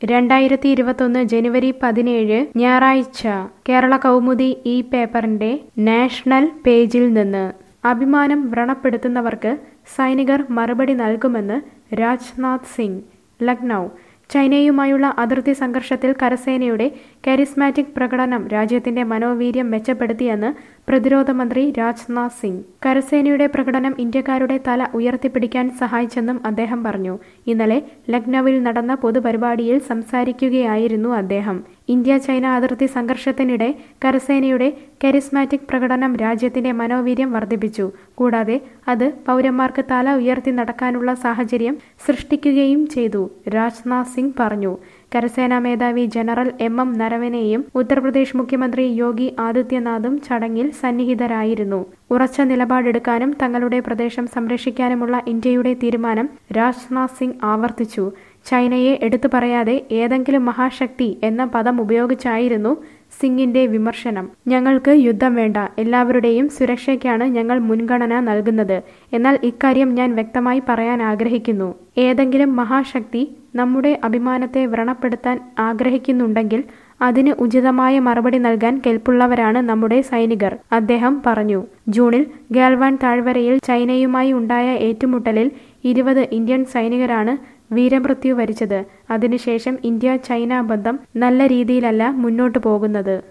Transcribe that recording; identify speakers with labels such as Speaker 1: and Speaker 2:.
Speaker 1: രണ്ടായിരത്തി ഇരുപത്തൊന്ന് ജനുവരി പതിനേഴ് ഞായറാഴ്ച കേരള കൗമുദി ഈ പേപ്പറിന്റെ നാഷണൽ പേജിൽ നിന്ന് അഭിമാനം വ്രണപ്പെടുത്തുന്നവർക്ക് സൈനികർ മറുപടി നൽകുമെന്ന് രാജ്നാഥ് സിംഗ് ലക്നൗ ചൈനയുമായുള്ള അതിർത്തി സംഘർഷത്തിൽ കരസേനയുടെ കരിസ്മാറ്റിക് പ്രകടനം രാജ്യത്തിന്റെ മനോവീര്യം മെച്ചപ്പെടുത്തിയെന്ന് പ്രതിരോധ മന്ത്രി രാജ്നാഥ് സിംഗ് കരസേനയുടെ പ്രകടനം ഇന്ത്യക്കാരുടെ തല ഉയർത്തിപ്പിടിക്കാൻ സഹായിച്ചെന്നും അദ്ദേഹം പറഞ്ഞു ഇന്നലെ ലക്നൌവിൽ നടന്ന പൊതുപരിപാടിയിൽ സംസാരിക്കുകയായിരുന്നു അദ്ദേഹം ഇന്ത്യ ചൈന അതിർത്തി സംഘർഷത്തിനിടെ കരസേനയുടെ കരിസ്മാറ്റിക് പ്രകടനം രാജ്യത്തിന്റെ മനോവീര്യം വർദ്ധിപ്പിച്ചു കൂടാതെ അത് പൗരന്മാർക്ക് തല ഉയർത്തി നടക്കാനുള്ള സാഹചര്യം സൃഷ്ടിക്കുകയും ചെയ്തു രാജ്നാഥ് സിംഗ് പറഞ്ഞു കരസേനാ മേധാവി ജനറൽ എം എം നരവനെയും ഉത്തർപ്രദേശ് മുഖ്യമന്ത്രി യോഗി ആദിത്യനാഥും ചടങ്ങിൽ സന്നിഹിതരായിരുന്നു ഉറച്ച നിലപാടെടുക്കാനും തങ്ങളുടെ പ്രദേശം സംരക്ഷിക്കാനുമുള്ള ഇന്ത്യയുടെ തീരുമാനം രാജ്നാഥ് സിംഗ് ആവർത്തിച്ചു ചൈനയെ എടുത്തു പറയാതെ ഏതെങ്കിലും മഹാശക്തി എന്ന പദം ഉപയോഗിച്ചായിരുന്നു സിംഗിന്റെ വിമർശനം ഞങ്ങൾക്ക് യുദ്ധം വേണ്ട എല്ലാവരുടെയും സുരക്ഷയ്ക്കാണ് ഞങ്ങൾ മുൻഗണന നൽകുന്നത് എന്നാൽ ഇക്കാര്യം ഞാൻ വ്യക്തമായി പറയാൻ ആഗ്രഹിക്കുന്നു ഏതെങ്കിലും മഹാശക്തി നമ്മുടെ അഭിമാനത്തെ വ്രണപ്പെടുത്താൻ ആഗ്രഹിക്കുന്നുണ്ടെങ്കിൽ അതിന് ഉചിതമായ മറുപടി നൽകാൻ കെൽപ്പുള്ളവരാണ് നമ്മുടെ സൈനികർ അദ്ദേഹം പറഞ്ഞു ജൂണിൽ ഗാൽവാൻ താഴ്വരയിൽ ചൈനയുമായി ഉണ്ടായ ഏറ്റുമുട്ടലിൽ ഇരുപത് ഇന്ത്യൻ സൈനികരാണ് വീരമൃത്യു വരിച്ചത് അതിനുശേഷം ഇന്ത്യ ചൈന ബന്ധം നല്ല രീതിയിലല്ല മുന്നോട്ടു പോകുന്നത്